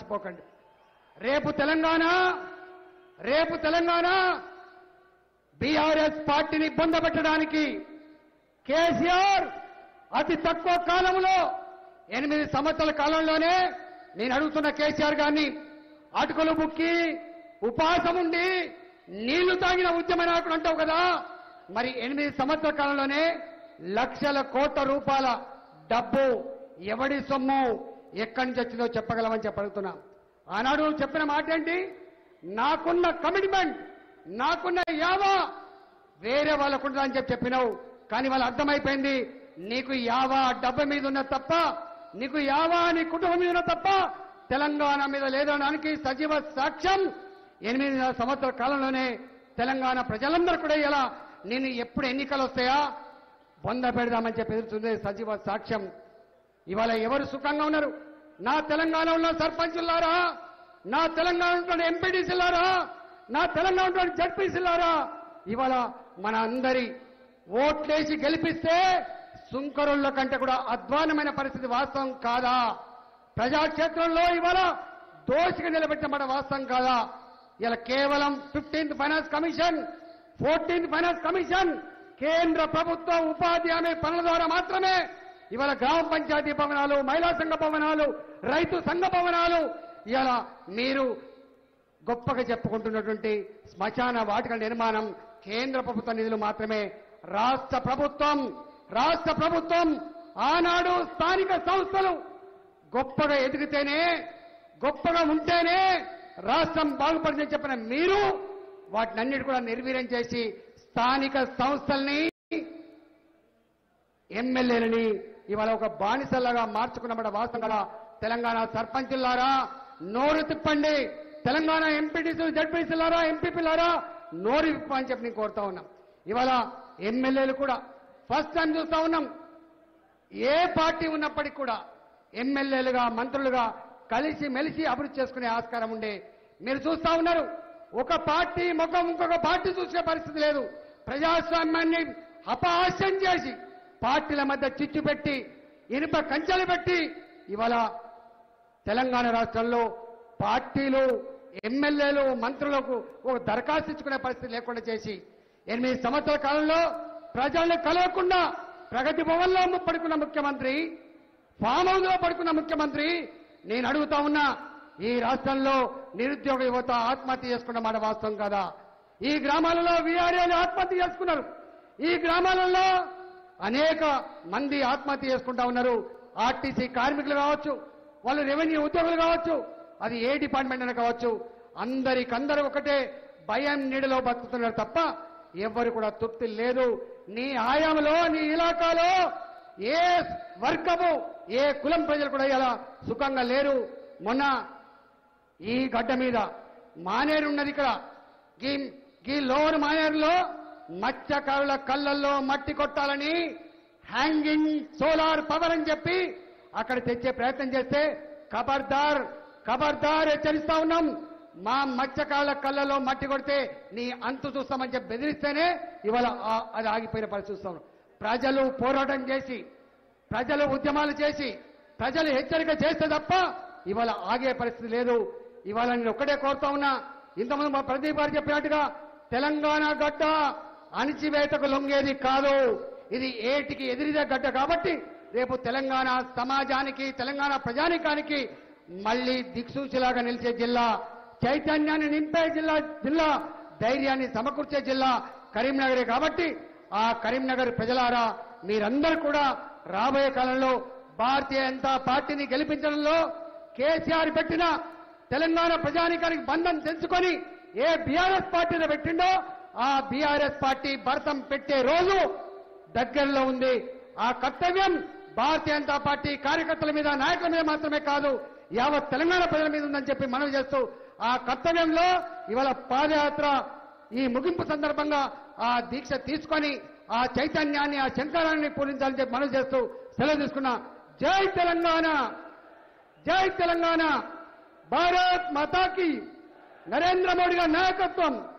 మర్చిపోకండి రేపు తెలంగాణ రేపు తెలంగాణ బీఆర్ఎస్ పార్టీని పొందబెట్టడానికి కేసీఆర్ అతి తక్కువ కాలంలో ఎనిమిది సంవత్సరాల కాలంలోనే నేను అడుగుతున్న కేసీఆర్ గారిని అటుకలు బుక్కి ఉపాసం ఉండి నీళ్లు తాగిన ఉద్యమ నాయకుడు అంటావు కదా మరి ఎనిమిది సంవత్సరాల కాలంలోనే లక్షల కోట్ల రూపాయల డబ్బు ఎవడి సొమ్ము ఎక్కడి నుంచి వచ్చిందో చెప్పగలమని చెప్పి అడుగుతున్నా ఆనాడు నువ్వు చెప్పిన మాట ఏంటి నాకున్న కమిట్మెంట్ నాకున్న యావా వేరే వాళ్ళకుండదా అని చెప్పి చెప్పినావు కానీ వాళ్ళు అర్థమైపోయింది నీకు యావా డబ్బు మీద ఉన్న తప్ప నీకు యావా నీ కుటుంబం మీద ఉన్న తప్ప తెలంగాణ మీద లేదనడానికి సజీవ సాక్ష్యం ఎనిమిది సంవత్సరాల కాలంలోనే తెలంగాణ ప్రజలందరూ కూడా ఇలా నేను ఎప్పుడు ఎన్నికలు వస్తాయా బొంద పెడదామని చెప్పి ఎదురుతుంది సజీవ సాక్ష్యం ఇవాళ ఎవరు సుఖంగా ఉన్నారు నా తెలంగాణ ఉన్న సర్పంచులారా నా తెలంగాణ ఉన్న ఎంపీడీసీలారా నా తెలంగాణ ఉన్న జడ్పీసీలారా ఇవాళ మన అందరి ఓట్లేసి గెలిపిస్తే సుంకరుల కంటే కూడా అధ్వానమైన పరిస్థితి వాస్తవం కాదా ప్రజాక్షేత్రంలో ఇవాళ దోషిగా నిలబెట్టిన మాట వాస్తవం కాదా ఇలా కేవలం fifteenth finance commission fourteenth finance commission కేంద్ర ప్రభుత్వ ఉపాధి హామీ పనుల ద్వారా మాత్రమే ఇవాళ గ్రామ పంచాయతీ భవనాలు మహిళా సంఘ భవనాలు రైతు సంఘ భవనాలు ఇలా మీరు గొప్పగా చెప్పుకుంటున్నటువంటి శ్మశాన వాటిక నిర్మాణం కేంద్ర ప్రభుత్వ నిధులు మాత్రమే రాష్ట్ర ప్రభుత్వం రాష్ట్ర ప్రభుత్వం ఆనాడు స్థానిక సంస్థలు గొప్పగా ఎదిగితేనే గొప్పగా ఉంటేనే రాష్ట్రం బాగుపడిందని చెప్పిన మీరు వాటినన్నిటి కూడా నిర్వీర్యం చేసి స్థానిక సంస్థల్ని ఎమ్మెల్యేలని ఇవాళ ఒక బానిసలాగా మార్చుకున్నమాట వాస్తవం కదా తెలంగాణ సర్పంచులారా నోరు తిప్పండి తెలంగాణ ఎంపీటీసీ జడ్పీసీలారా ఎంపీపీలారా నోరు విప్పని చెప్పి నేను కోరుతా ఉన్నాం ఇవాళ ఎమ్మెల్యేలు కూడా ఫస్ట్ టైం చూస్తా ఉన్నాం ఏ పార్టీ ఉన్నప్పటికీ కూడా ఎమ్మెల్యేలుగా మంత్రులుగా కలిసి మెలిసి అభివృద్ధి చేసుకునే ఆస్కారం ఉండే మీరు చూస్తా ఉన్నారు ఒక పార్టీ ముఖం ఇంకొక పార్టీ చూసే పరిస్థితి లేదు ప్రజాస్వామ్యాన్ని అపహాస్యం చేసి పార్టీల మధ్య చిచ్చు పెట్టి ఇనుప కంచెలు పెట్టి ఇవాళ తెలంగాణ రాష్ట్రంలో పార్టీలు ఎమ్మెల్యేలు మంత్రులకు ఒక దరఖాస్తు ఇచ్చుకునే పరిస్థితి లేకుండా చేసి ఎనిమిది సంవత్సరాల కాలంలో ప్రజల్ని కలవకుండా ప్రగతి భవన్లో పడుకున్న ముఖ్యమంత్రి ఫామ్ హౌస్ లో పడుకున్న ముఖ్యమంత్రి నేను అడుగుతా ఉన్నా ఈ రాష్ట్రంలో నిరుద్యోగ యువత ఆత్మహత్య చేసుకున్న మాట వాస్తవం కదా ఈ గ్రామాలలో వీఆర్ఏలు ఆత్మహత్య చేసుకున్నారు ఈ గ్రామాలలో అనేక మంది ఆత్మహత్య చేసుకుంటా ఉన్నారు ఆర్టీసీ కార్మికులు కావచ్చు వాళ్ళు రెవెన్యూ ఉద్యోగులు కావచ్చు అది ఏ డిపార్ట్మెంట్ అయినా కావచ్చు అందరికందరూ ఒకటే భయం నీడలో బతుకుతున్నారు తప్ప ఎవ్వరు కూడా తృప్తి లేదు నీ ఆయాంలో నీ ఇలాకాలో ఏ వర్గము ఏ కులం ప్రజలు కూడా ఇలా సుఖంగా లేరు మొన్న ఈ గడ్డ మీద మానేరు ఉన్నది ఇక్కడ ఈ ఈ లోవర్ మానేరులో మత్స్యకారుల కళ్ళల్లో మట్టి కొట్టాలని హ్యాంగింగ్ సోలార్ పవర్ అని చెప్పి అక్కడ తెచ్చే ప్రయత్నం చేస్తే ఖబర్దార్ ఖబర్దార్ హెచ్చరిస్తా ఉన్నాం మా మత్స్యకారుల కళ్ళలో మట్టి కొడితే నీ అంతు చూస్తామని చెప్పి బెదిరిస్తేనే ఇవాళ ఆ- అది ఆగిపోయిన పరిస్థితి చూస్తాం ప్రజలు పోరాటం చేసి ప్రజలు ఉద్యమాలు చేసి ప్రజలు హెచ్చరిక చేస్తే తప్ప ఇవాళ ఆగే పరిస్థితి లేదు ఇవాళ నేను ఒక్కటే కోరుతా ఉన్నా ఇంతకుముందు మా ప్రదీప్ గారు చెప్పినట్టుగా తెలంగాణ గడ్డ అణిచివేతకు లొంగేది కాదు ఇది ఏటికి ఎదిరిదే గడ్డ కాబట్టి రేపు తెలంగాణ సమాజానికి తెలంగాణ ప్రజానికానికి మళ్ళీ దిక్సూచిలాగా నిలిచే జిల్లా చైతన్యాన్ని నింపే జిల్లా జిల్లా ధైర్యాన్ని సమకూర్చే జిల్లా కరీంనగరే కాబట్టి ఆ కరీంనగర్ ప్రజలారా మీరందరూ కూడా రాబోయే కాలంలో భారతీయ జనతా పార్టీని గెలిపించడంలో కేసీఆర్ పెట్టిన తెలంగాణ ప్రజానికానికి బంధం తెంచుకొని ఏ బీఆర్ఎస్ పార్టీని పెట్టిండో ఆ బీఆర్ఎస్ పార్టీ భరతం పెట్టే రోజు దగ్గరలో ఉంది ఆ కర్తవ్యం భారతీయ జనతా పార్టీ కార్యకర్తల మీద నాయకుల మీద మాత్రమే కాదు యావత్ తెలంగాణ ప్రజల మీద ఉందని చెప్పి మనవి చేస్తూ ఆ కర్తవ్యంలో ఇవాళ పాదయాత్ర ఈ ముగింపు సందర్భంగా ఆ దీక్ష తీసుకొని ఆ చైతన్యాన్ని ఆ శంకరాన్ని పూరించాలని చెప్పి మనవి చేస్తూ సెలవు తీసుకున్నా జై తెలంగాణ జై తెలంగాణ భారత్ మాతాకి నరేంద్ర మోడీ గారి నాయకత్వం